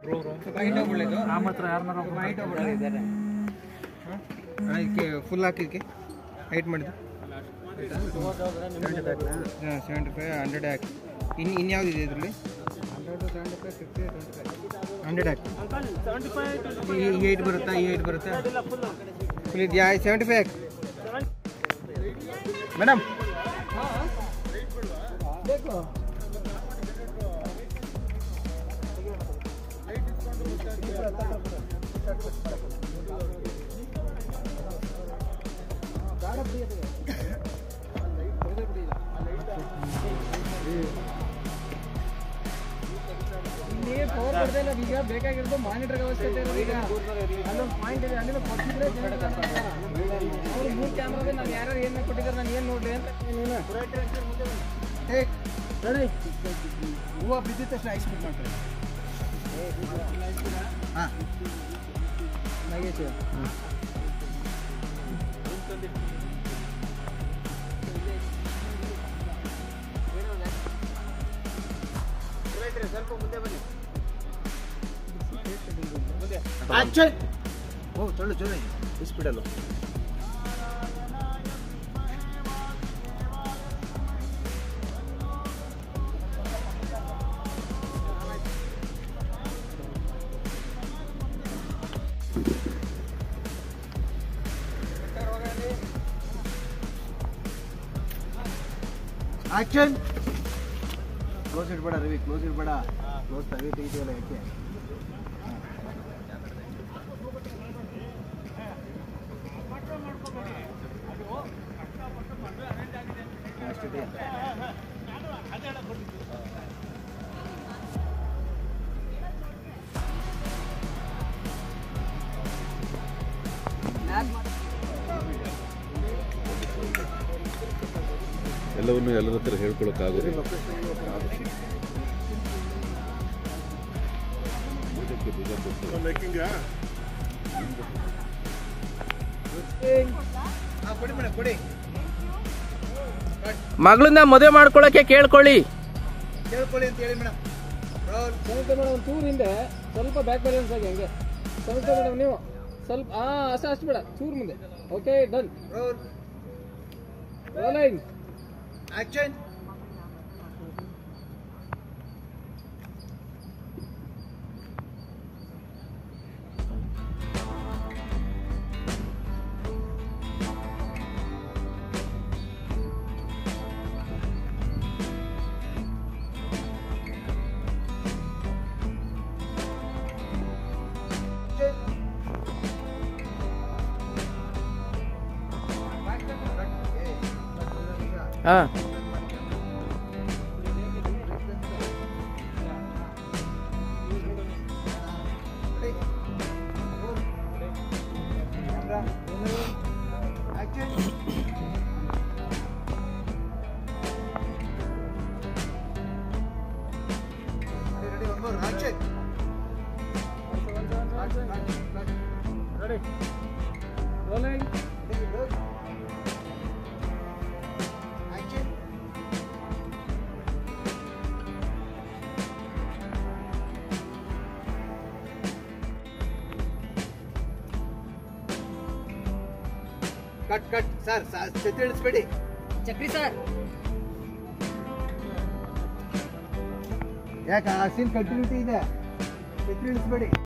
ನಮ್ಮ ಹತ್ರ ಯಾರನ್ನಾರ ಇದಕ್ಕೆ ಫುಲ್ ಹಾಕಿದ್ಕೆ ಹೈಟ್ ಮಾಡಿದ್ದು ಹಾಂ ಸೆವೆಂಟಿ ಫೈವ್ ಹಂಡ್ರೆಡ್ ಹಾಕಿ ಇನ್ನು ಇನ್ಯಾವುದಿದೆ ಇದರಲ್ಲಿ ಹಂಡ್ರೆಡ್ ಹಾಕಿ ಈ ಈ ಏಯ್ಟ್ ಬರುತ್ತಾ ಈ ಏಯ್ಟ್ ಬರುತ್ತಾ ಫುಲ್ ಇದೆಯಾ ಸೆವೆಂಟಿ ಫೈವ್ ಹಾಕಿ ಮೇಡಮ್ ಪವರ್ ಬರ್ತಾ ಇಲ್ಲ ಈಗ ಬೇಕಾಗಿರೋದು ಮಾನಿಟರ್ ಅವಶ್ಯಕತೆ ಇರೋದು ಈಗ ಅಲ್ಲೊಂದು ಪಾಯಿಂಟ್ ಇದೆ ಅಲ್ಲಿಂದ ಕೊಟ್ಟಿದ್ರೆ ಅವ್ರು ಮೂರು ಕ್ಯಾಮ್ರಾದ ನಾನು ಯಾರ್ಯಾರು ಏನ ಕೊಟ್ಟಿದ್ದಾರೆ ನಾನು ಏನು ನೋಡ್ಲಿ ಅಂತ ನೀನು ರೆಡಿ ಹೂವು ಬಿದ್ದಿದ ತಕ್ಷಣ ಐಸ್ ಬಿಟ್ ಮಾಡ್ತಾರೆ ಹಾಂ ನಾಗೇಶ್ ಓ ಚಲೋ ಚಲೋ ಸ್ಪೀಡಲ್ಲು ಆಕ್ಷನ್ ಕ್ಲೋಸ್ ಇಡ್ಬೇಡ ರವಿ ಕ್ಲೋಸ್ ಇಡ್ಬೇಡ ಕ್ಲೋಸ್ ತೆಗಿ ತೆಗಿತೀವಲ್ಲ ಯಾಕೆ ಅಷ್ಟಿದೆ ಎಲ್ಲವನ್ನು ಎಲ್ಲರ ಹತ್ರ ಹೇಳ್ಕೊಳಕ್ಕಾಗೋದಿಲ್ಲ ಇದಕ್ಕೆ ಬೀಜ ಕೊಡ್ತಾರೆ. ಹಾಂ ಕೊಡಿ ಮೇಡಮ್ ಕೊಡಿ ಮಗಳನ್ನ ಮದುವೆ ಮಾಡ್ಕೊಳಕ್ಕೆ ಕೇಳ್ಕೊಳ್ಳಿ ಕೇಳ್ಕೊಳ್ಳಿ ಅಂತ ಹೇಳಿ ಮೇಡಮ್ ರೋಲ್ ಸಂಯುಕ್ತ ಮೇಡಮ್ ಒಂದು ಚೂರು ಹಿಂದೆ ಸ್ವಲ್ಪ ಬ್ಯಾಕ್ ಬ್ಯಾಲೆನ್ಸ್ ಆಗಿ ಹಂಗೆ ಸಂಯುಕ್ತ ಮೇಡಮ್ ನೀವು ಸ್ವಲ್ಪ ಹಾ ಅಷ್ಟೇ ಅಷ್ಟು ಬೇಡ ಚೂರು ಮುಂದೆ okay done roll rolling action ಹಾ ready rolling cut cut sir ಛತ್ರಿ ಇಳಿಸ್ಬೇಡಿ ಚಕ್ರಿ ಸರ್ ಯಾಕೆ ಆ ಸೀನ್ ಕಂಟಿನ್ಯೂಟಿ ಇದೆ ಛತ್ರಿ ಇಳಿಸ್ಬೇಡಿ